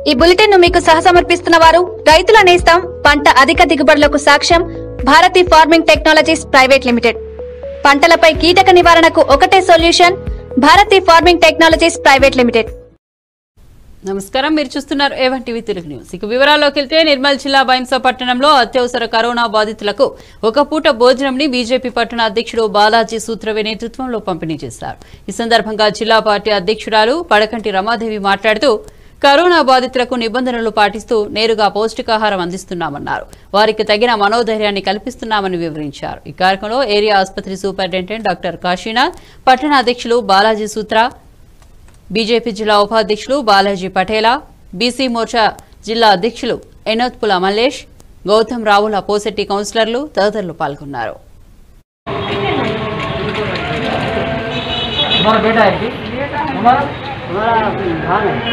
ఈ బులెటిన్ ను మీకు సహసమర్పిస్తున్న వారు రైతుల నేస్తం పంట అధిక దిగుబడులకు సాక్ష్యం Bharati farming technologies private limited పంటలపై కీటక నివారణకు ఒకటే solution Bharati farming technologies private limited నమస్కారం మీరు చూస్తున్నారు ఏవన్ టీవీ తెలుగు న్యూస్ ఇక వివరాల్లోకి వెళ్తే నిర్మల్ జిల్లా బైంసా పట్టణంలో అత్యవసర కరోనా బాధితులకు ఒక పూట భోజనంని బీజేపీ పట్టణ అధ్యక్షుడు బాలాజీ సూత్రవే నేతృత్వంలో పంపిణీ చేశారు ఈ సందర్భంగా జిల్లా పార్టీ అధ్యక్షురాలు పడకంటి రమాదేవి మాట్లాడుతూ కరోనా బాధితులకు నిబంధనలు పాటిస్తూ నేరుగా పౌష్టికాహారం అందిస్తున్నామన్నారు వారికి తగిన మనోధైర్యాన్ని కల్పిస్తున్నామని వివరించారు ఈ కార్యక్రమంలో ఏరియా ఆసుపత్రి సూపరింటెండెంట్ డాక్టర్ కాశీనాథ్ పట్టణ అధ్యక్షులు బాలాజీ సూత్ర బీజేపీ జిల్లా ఉపాధ్యక్షులు బాలాజీ పటేలా బీసీ మోర్చా జిల్లా అధ్యక్షులు ఎనోత్పుల మల్లేష్ గౌతమ్ రావుల పోసెట్టి కౌన్సిలర్లు తదితరులు పాల్గొన్నారు तुम्हारा बेटा है कि हमारा हमारा धान है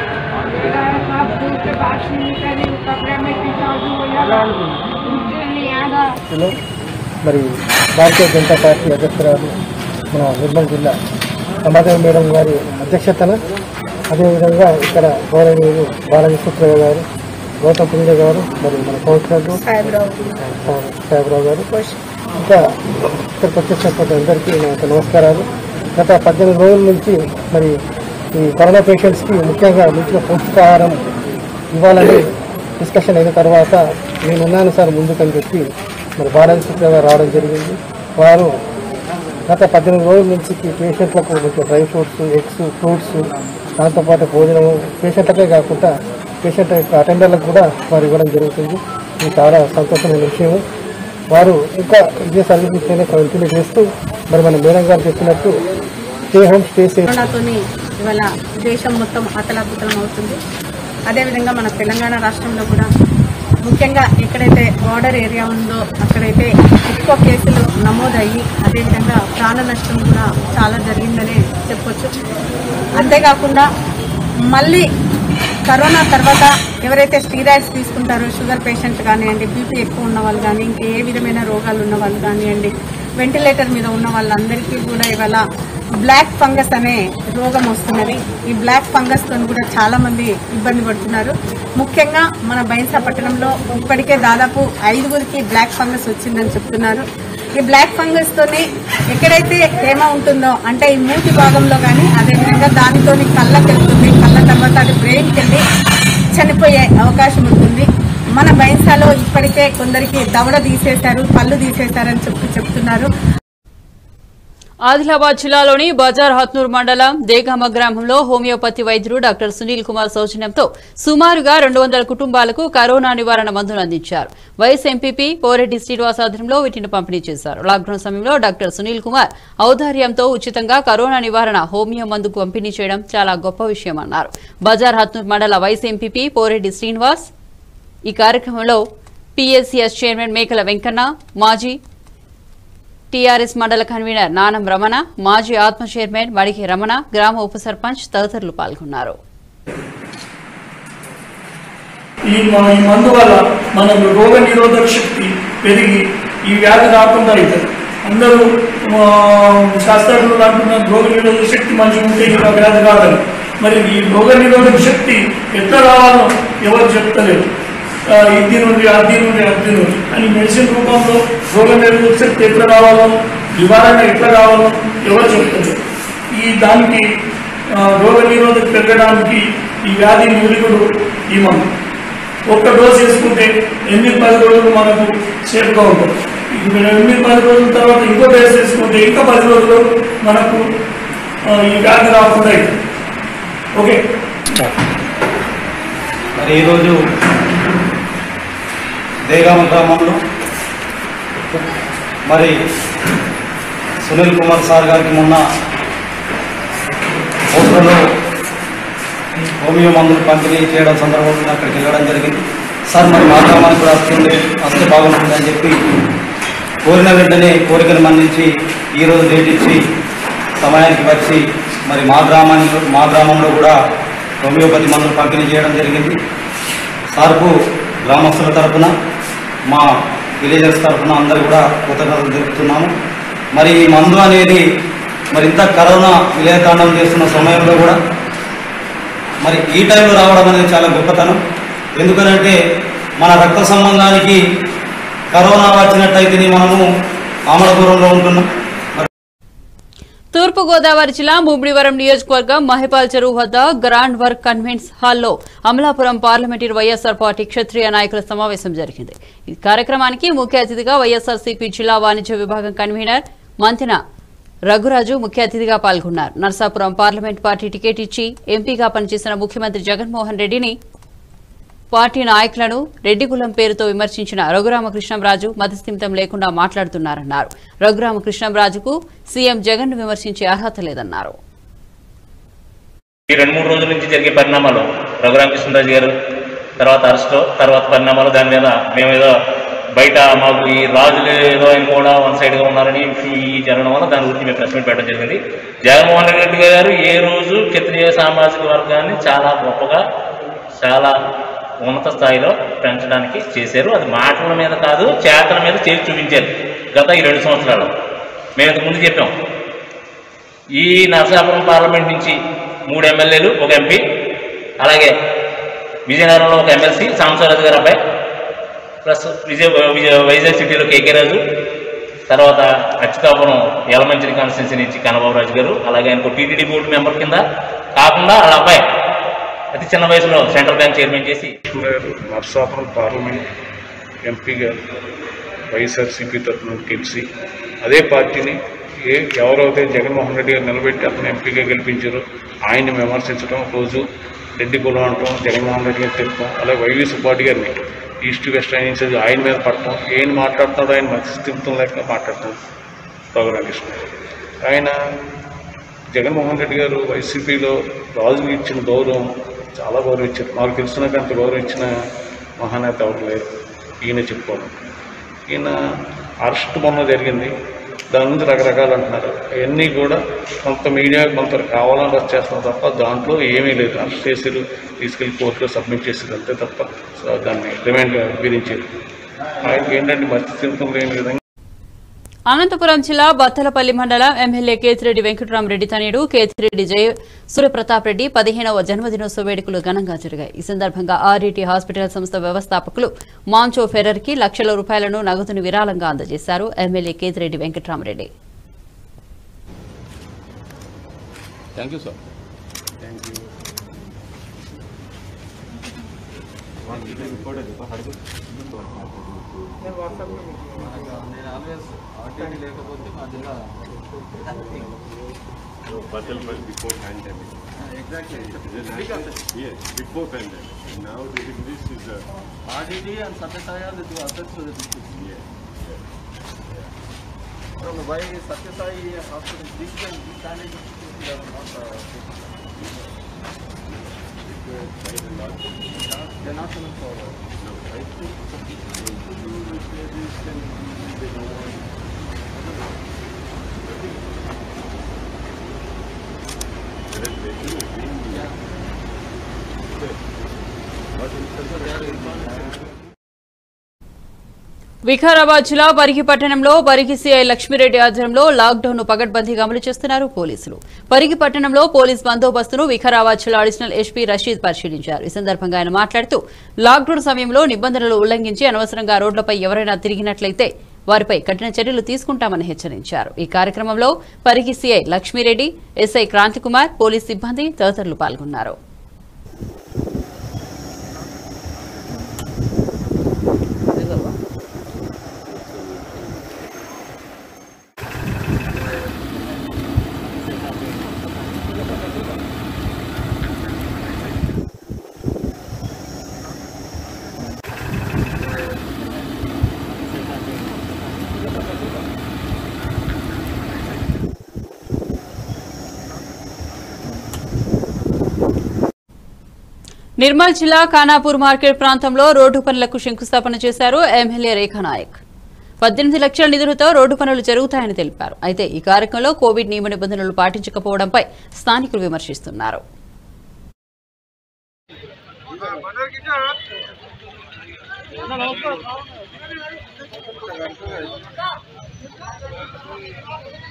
హలో మరి భారతీయ జనతా పార్టీ అధ్యక్షురాలు మన నిర్మల్ జిల్లా సమాధానం మేడం గారి అధ్యక్షతన అదేవిధంగా ఇక్కడ గౌరవనీయులు బాలాజీ సుప్రయ్య గారు గౌతమ్ పుంజ గారు మరి మన కౌన్సిలర్లు సాహెబరావు గారు ఇంకా ఇక్కడికి వచ్చేసినటువంటి అందరికీ నా యొక్క నమస్కారాలు గత పద్దెనిమిది రోజుల నుంచి మరి ఈ కరోనా పేషెంట్స్కి ముఖ్యంగా మంచిగా పౌష్టికాహారం ఇవ్వాలని డిస్కషన్ అయిన తర్వాత నేను ఉన్నాను సార్ ముందుకని చెప్పి మరి బాలాజీ సుప్రియ గారు రావడం జరిగింది వారు గత పద్దెనిమిది రోజుల నుంచి ఈ పేషెంట్లకు మంచిగా డ్రై ఫ్రూట్స్ ఎగ్స్ ఫ్రూట్స్ దాంతోపాటు భోజనం పేషెంట్లకే కాకుండా పేషెంట్ యొక్క అటెండర్లకు కూడా వారు ఇవ్వడం జరుగుతుంది ఇది చాలా సంతోషమైన విషయం వారు ఇంకా ఇదే సర్వీస్ ఇస్తేనే కంటిన్యూ చేస్తూ మరి మన మేడం గారు చెప్పినట్టు స్టే హోమ్ స్టే సేఫ్ కరోనాతోని ఇవాళ దేశం మొత్తం అతలాకుతలం అవుతుంది అదేవిధంగా మన తెలంగాణ రాష్ట్రంలో కూడా ముఖ్యంగా ఎక్కడైతే బార్డర్ ఏరియా ఉందో అక్కడైతే ఎక్కువ కేసులు నమోదయ్యి అదేవిధంగా ప్రాణ నష్టం కూడా చాలా జరిగిందనే చెప్పొచ్చు అంతేకాకుండా మళ్ళీ కరోనా తర్వాత ఎవరైతే స్టీరాయిడ్స్ తీసుకుంటారో షుగర్ పేషెంట్ కానివ్వండి బీపీ ఎక్కువ ఉన్న వాళ్ళు కానీ ఇంకా ఏ విధమైన రోగాలు ఉన్న వాళ్ళు కానివ్వండి వెంటిలేటర్ మీద ఉన్న వాళ్ళందరికీ కూడా ఇవాళ బ్లాక్ ఫంగస్ అనే రోగం వస్తున్నది ఈ బ్లాక్ ఫంగస్ తో కూడా చాలా మంది ఇబ్బంది పడుతున్నారు ముఖ్యంగా మన బైన్సా పట్టణంలో ఇప్పటికే దాదాపు ఐదుగురికి బ్లాక్ ఫంగస్ వచ్చిందని చెప్తున్నారు ఈ బ్లాక్ ఫంగస్ తోని ఎక్కడైతే తేమ ఉంటుందో అంటే ఈ మూతి భాగంలో కానీ అదేవిధంగా దానితోని కళ్ళకి వెళ్తుంది కళ్ళ తర్వాత అది బ్రెయిన్కి వెళ్ళి చనిపోయే అవకాశం ఉంటుంది మన బైన్సాలో ఇప్పటికే కొందరికి దవడ తీసేశారు పళ్ళు తీసేశారని చెప్పి చెప్తున్నారు ఆదిలాబాద్ జిల్లాలోని బజార్ హత్నూర్ మండలం దేగామ గ్రామంలో హోమియోపతి వైద్యుడు డాక్టర్ సునీల్ కుమార్ సౌజన్యంతో సుమారుగా రెండు వందల కుటుంబాలకు కరోనా నివారణ మందులు అందించారు వైఎస్ ఎంపీపీ పోరెడ్డి శ్రీనివాస్ ఆధ్వర్యంలో వీటిని పంపిణీ చేశారు లాక్డౌన్ సమయంలో డాక్టర్ సునీల్ కుమార్ ఔదార్యంతో ఉచితంగా కరోనా నివారణ హోమియో మందుకు పంపిణీ చేయడం చాలా గొప్ప విషయమన్నారు బజార్ హత్నూర్ మండల వైఎస్ ఎంపీపీ పోరెడ్డి శ్రీనివాస్ ఈ కార్యక్రమంలో పీఎస్సీఎస్ చైర్మన్ మేకల వెంకన్న మాజీ టీఆర్ఎస్ మండల కన్వీనర్ నానం రమణ మాజీ ఆత్మ చైర్మన్ మడికి రమణ గ్రామ ఉప సర్పంచ్ తదితరులు పాల్గొన్నారు ఈ మ- ఈ మందు వల్ల మనకు రోగ నిరోధక శక్తి పెరిగి ఈ వ్యాధి రాకుండా అవుతుంది అందరూ ఆ, శాస్త్రజ్ఞులు అంటున్నారు రోగ నిరోధక శక్తి మంచిగా ఉంటే ఈ వ్యాధి రాదని మరి ఈ రోగ నిరోధక శక్తి ఎట్లా రావాలో ఎవరు చెప్తలేరు ఆ, ఇది నుండి అది నుండి అది నుండి అని మెడిసిన్ రూపంలో రోగ నిరోధక శక్తి ఎట్లా రావాలో నివారణ ఎట్లా రావాలో ఎవరు చెప్తలేరు ఈ దానికి ఆ, రోగ నిరోధక పెరగడానికి ఈ వ్యాధి మూలికలు ఈ మందు ఒక్క డోస్ వేసుకుంటే ఎనిమిది పది రోజులు మనకు సేఫ్గా ఉంటుంది ఇది ఎనిమిది పది రోజుల తర్వాత ఇంకో డోస్ వేసుకుంటే ఇంకా పది రోజులు మనకు ఆ, ఈ వ్యాధి రాకుండా అవుతుంది ఓకే మరి ఈరోజు దేగామ గ్రామంలో మరి సునీల్ కుమార్ సార్ గారికి మొన్న హోటల్లో హోమియో మందులు పంపిణీ చేయడం సందర్భంగా అక్కడికి వెళ్ళడం జరిగింది సార్ మరి మా గ్రామానికి కూడా వస్తుంది వస్తే బాగుంటుంది అని చెప్పి కోరిన వెంటనే కోరికను మన్నించి ఈరోజు డేట్ ఇచ్చి సమయానికి వచ్చి మరి మా గ్రామానికి మా గ్రామంలో కూడా హోమియోపతి మందులు పంపిణీ చేయడం జరిగింది సార్కు గ్రామస్తుల తరఫున మా విలేజర్స్ తరఫున అందరూ కూడా కృతజ్ఞతలు తెలుపుతున్నాము మరి ఈ మందు అనేది మరి ఇంత కరోనా విలయతాండం చేస్తున్న సమయంలో కూడా మరి ఈ టైంలో రావడం అనేది చాలా గొప్పతనం ఎందుకనంటే మన రక్త సంబంధానికి కరోనా వచ్చినట్టయితే మనము ఆమడపురంలో ఉంటున్నాం తూర్పు గోదావరి జిల్లా ముమ్మిడివరం నియోజకవర్గం మహిపాల్ చెరువు వద్ద గ్రాండ్ వర్క్ కన్వెన్స్ హాల్లో Amalapuram parliamentary YSR party Kshatriya నాయకుల సమావేశం జరిగింది ఈ కార్యక్రమానికి ముఖ్య అతిథిగా వైఎస్ఆర్సీపీ జిల్లా వాణిజ్య విభాగం కన్వీనర్ మంతిన రఘురాజు ముఖ్య అతిథిగా పాల్గొన్నారు నర్సాపురం పార్లమెంట్ పార్టీ టికెట్ ఇచ్చి ఎంపీగా పనిచేసిన ముఖ్యమంత్రి జగన్మోహన్ రెడ్డిని పార్టీ నాయకులను రెడ్డికులం పేరుతో విమర్శించిన రఘురామకృష్ణంరాజు మతస్థిమితం లేకుండా మాట్లాడుతున్నారన్నారు రఘురామకృష్ణంరాజుకు సీఎం జగన్ ను విమర్శించే అర్హత లేదన్నారు ఈ రెండు మూడు రోజుల నుంచి జరిగే పరిణామాలు రఘురామకృష్ణరాజు గారు తర్వాత అరెస్ట్ తర్వాత పరిణామాలు దాని మీద మేమేదో బయట మాకు ఈ రాజులు ఏదో ఆయన కూడా వన్ సైడ్గా ఉన్నారని ఈ జరగడం వల్ల దాని గురించి మేము ప్రెస్ మీట్ పెట్టడం జరిగింది జగన్మోహన్ రెడ్డి గారు ఏ రోజు క్షత్రియ సామాజిక వర్గాన్ని చాలా గొప్పగా చాలా ఉన్నత స్థాయిలో పెంచడానికి చేశారు అది మాటల మీద కాదు చేతల మీద చేసి చూపించారు గత ఈ రెండు సంవత్సరాలు మేము ఇంతకు ముందు చెప్పాం ఈ నరసాపురం పార్లమెంట్ నుంచి మూడు ఎమ్మెల్యేలు ఒక ఎంపీ అలాగే విజయనగరంలో ఒక ఎమ్మెల్సీ సాంబశివరాజు గారు అబ్బాయి ప్లస్ విజయ విజయ వైజాగ్ సిటీలో కేకే రాజు తర్వాత అచ్యుతాపురం యలమంచిలి కాన్స్టిట్యున్సీ నుంచి కన్నబాబు రాజు గారు అలాగే ఆయనకు టీటీడీ బోర్డు మెంబర్ కింద కాకుండా వాళ్ళ అబ్బాయి అతి చిన్న వయసులో సెంట్రల్ బ్యాంక్ చైర్మన్ చేసి గారు నర్సాపురం పార్లమెంట్ ఎంపీగా వైఎస్ఆర్సీపీ తరఫున గెలిచి అదే పార్టీని ఏ ఎవరైతే జగన్మోహన్ రెడ్డి గారు నిలబెట్టి అతను ఎంపీగా గెలిపించారో ఆయన్ని విమర్శించడం రోజు రెడ్డి కులం అంటాం జగన్మోహన్ రెడ్డి గారిని తిప్పడం అలాగే వైవి సుబ్బారెడ్డి గారిని ఈస్ట్ వెస్ట్ ఆయన నుంచి ఆయన మీద పడటం ఏం మాట్లాడుతున్నాడో ఆయన మత్స్యస్థితం లేక మాట్లాడటం రఘురామకృష్ణ ఆయన జగన్మోహన్ రెడ్డి గారు వైసీపీలో రాజుకి ఇచ్చిన గౌరవం చాలా గౌరవం ఇచ్చారు నాకు తెలిసినాక అంత గౌరవం ఇచ్చిన మహానేత ఎవరు లేరు ఈయన చెప్పుకోవడం ఈయన అరెస్ట్ మొన్న జరిగింది దాని నుంచి రకరకాలు అంటున్నారు అవన్నీ కూడా కొంత మీడియా కొంత కావాలని అరెస్ట్ చేస్తున్నారు తప్ప దాంట్లో ఏమీ లేదు అరెస్ట్ చేసారు తీసుకెళ్లి కోర్టులో సబ్మిట్ చేసారు అంతే తప్ప సో దాన్ని రిమైండ్ విధించారు ఆయనకి ఏంటంటే మత్స్యస్థితం లేని విధంగా అనంతపురం జిల్లా బత్తలపల్లి మండలం ఎమ్మెల్యే కేతిరెడ్డి వెంకటరామరెడ్డి తనయుడు కేతిరెడ్డి జయ సూర్యప్రతాప్ రెడ్డి పదిహేనవ జన్మదినోత్సవ వేడుకలు ఘనంగా జరిగాయి ఈ సందర్భంగా ఆర్ఈటీ హాస్పిటల్ సంస్థ వ్యవస్థాపకులు మాంచో ఫెరర్ కి లక్షల రూపాయలను నగదును విరాళంగా అందజేశారు MLA Kethireddy Venkataramareddy thank you sir before pandemic. Exactly. Yes, before pandemic. Now this this is a RDD and Satyasaya, the two assets to the district. yeah. Why Satyasai hospital, these and these standard institutions are not, uh, they're not coming forward. No, I think you repair this can be the one. Vikarabad జిల్లా బరిగి పట్టణంలో బరిగి CI Lakshmi Reddy ఆధ్వర్యంలో lockdown ను పగడ్బందీగా అమలు చేస్తున్నారు పోలీసులు బరిగి పట్టణంలో police బందోబస్తును Vikarabad జిల్లా అడిషనల్ ఎస్పీ రషీద్ పరిశీలించారు ఈ సందర్భంగా ఆయన మాట్లాడుతూ లాక్డౌన్ సమయంలో నిబంధనలు ఉల్లంఘించి అనవసరంగా రోడ్లపై ఎవరైనా తిరిగినట్లయితే వారిపై కఠిన చర్యలు తీసుకుంటామని హెచ్చరించారు ఈ కార్యక్రమంలో Parigi CI Lakshmireddy SI Krantikumar police సిబ్బంది తదితరులు పాల్గొన్నారు నిర్మల్ జిల్లా ఖానాపూర్ మార్కెట్ ప్రాంతంలో రోడ్డు పనులకు శంకుస్థాపన చేశారు ఎమ్మెల్యే రేఖా నాయక్ పద్దెనిమిది లక్షల నిధులతో రోడ్డు పనులు జరుగుతాయని తెలిపారు అయితే ఈ కార్యక్రమంలో కోవిడ్ నియమ నిబంధనలు పాటించకపోవడంపై స్థానికులు విమర్శిస్తున్నారు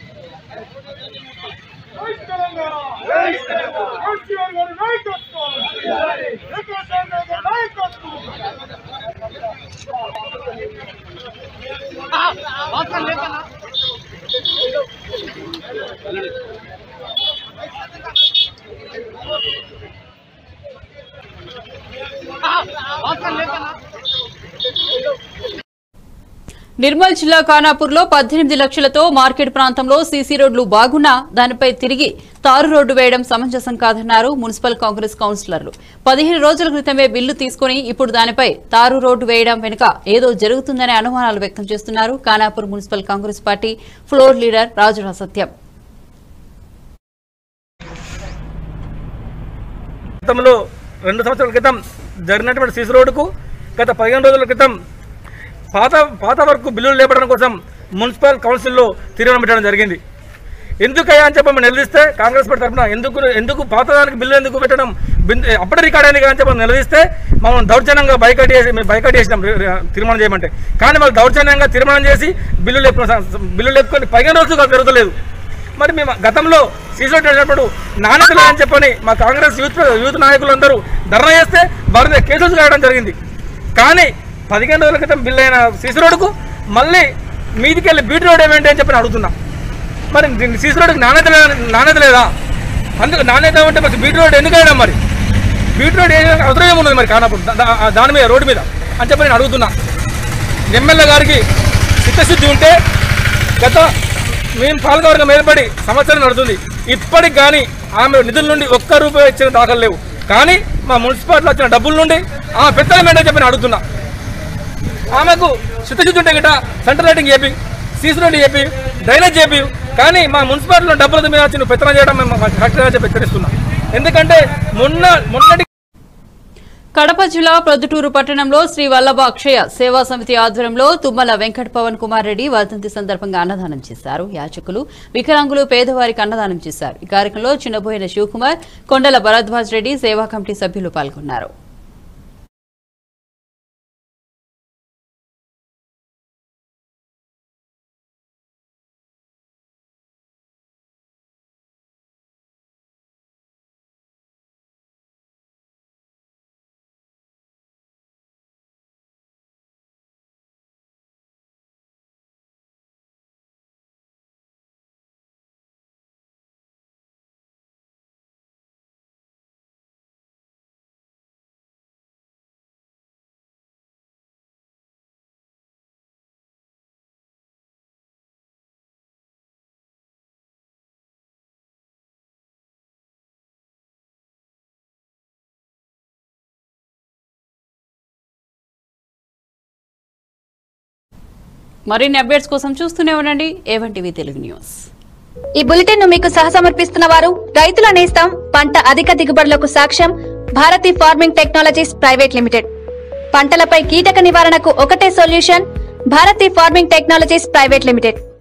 తెలంగాణ నిర్మల్ జిల్లా ఖానాపూర్ లో పద్దెనిమిది లక్షలతో మార్కెట్ ప్రాంతంలో సీసీ రోడ్లు బాగున్నా దానిపై తిరిగి తారు రోడ్డు వేయడం సమంజసం కాదన్నారు మున్సిపల్ కాంగ్రెస్ కౌన్సిలర్లు పదిహేను రోజుల క్రితమే బిల్లు తీసుకుని ఇప్పుడు దానిపై తారు రోడ్డు వేయడం వెనుక ఏదో జరుగుతుందనే అనుమానాలు వ్యక్తం చేస్తున్నారు Khanapur municipal Congress party floor leader Rajura Satyam గతంలో రెండు సంవత్సరాల క్రితం జరిగినటువంటి సీసీ రోడ్డుకు గత పదిహేను రోజుల క్రితం పాత పాత వరకు బిల్లులు లేపడం కోసం మున్సిపల్ కౌన్సిల్లో తీర్మానం పెట్టడం జరిగింది ఎందుకయ్యా అని చెప్పి మేము నిలదీస్తే కాంగ్రెస్ పార్టీ తరఫున ఎందుకు ఎందుకు పాత దానికి బిల్లు ఎందుకు పెట్టడం బిన్- అప్పుడే రికార్డ్ అయింది కానీ చెప్పి నిలదీస్తే మమ్మల్ని దౌర్జన్యంగా బైకట్ చేసి మేము బైకట్ చేసినాం రి- రి- తీర్మానం చేయమంటే కానీ మాకు దౌర్జన్యంగా తీర్మానం చేసి బిల్లు లేపుకున్న బిల్లు లేపుకొని పదిహేను రోజులు జరుగుతలేదు మరి మేము గతంలో సీసీ రోడ్ చేసినప్పుడు నాణ్యత లేదని చెప్పని మా కాంగ్రెస్ యూత్ యూత్ నాయకులందరూ ధర్నా చేస్తే వారి మీద కేసులు కాయడం జరిగింది కానీ పదిహేను రోజుల క్రితం బిల్ అయిన సీసీ రోడ్డుకు మళ్ళీ మీదికి వెళ్ళి బీట్ రోడ్ ఏమేంటి అని చెప్పి అడుగుతున్నా మరి దీనికి సీసీ రోడ్డుకి నాణ్యత లేదా నాణ్యత లేదా అందుకు నాణ్యత ఉంటే మరి బీట్ రోడ్ ఎందుకు వేయడం మరి బీట్ రోడ్ వేయడానికి అవసరం ఏమున్నది మరి కానప్పుడు దా- దా- దాని మీద రోడ్డు మీద అని చెప్పి నేను అడుగుతున్నా ఎమ్మెల్యే గారికి చిత్తశుద్ధి ఉంటే గత మేము పాలకవర్గం ఏర్పడి సంవత్సరం నడుతుంది ఇప్పటికి కానీ ఆమె నిధుల నుండి ఒక్క రూపాయి ఇచ్చిన దాఖలు లేవు కానీ మా మున్సిపాలిటీలో వచ్చిన డబ్బుల నుండి ఆమె పెత్తనం ఏంటని చెప్పి నేను అడుగుతున్నా ఆమెకు చిత్తశుద్ధి ఉంటే గిట్ట సెంట్రల్ లైటింగ్ చెప్పి సీసీ రోడ్డు చెప్పి డ్రైనేజ్ చెప్పి కానీ మా మున్సిపాలిటీలో డబ్బుల మీద వచ్చి నువ్వు పెత్తనం చేయడం మేము కరెక్ట్గా చెప్పి హెచ్చరిస్తున్నాం ఎందుకంటే మొన్న మొన్నటి కడప జిల్లా ప్రొద్దుటూరు పట్టణంలో శ్రీ వల్లభ అక్షయ సేవా సమితి ఆధ్వర్యంలో తుమ్మల వెంకట పవన్ కుమార్ రెడ్డి వర్ధంతి సందర్భంగా అన్నదానం చేశారు యాచకులు వికలాంగులు పేదవారికి అన్నదానం చేశారు ఈ కార్యక్రమంలో చిన్నబోయిన శివకుమార్ కొండల భరద్వాజ్ రెడ్డి సేవా కమిటీ సభ్యులు పాల్గొన్నారు మరిన్ని అప్డేట్స్ కోసం చూస్తూనే ఉండండి ఏవన్ టీవీ తెలుగు న్యూస్ ఈ బులెటిన్ ను మీకు సహసమర్పిస్తున్న వారు రైతుల నేస్తం పంట అధిక దిగుబడులకు సాక్ష్యం Bharati farming technologies private limited పంటలపై కీటక నివారణకు ఒకటే solution Bharati farming technologies private limited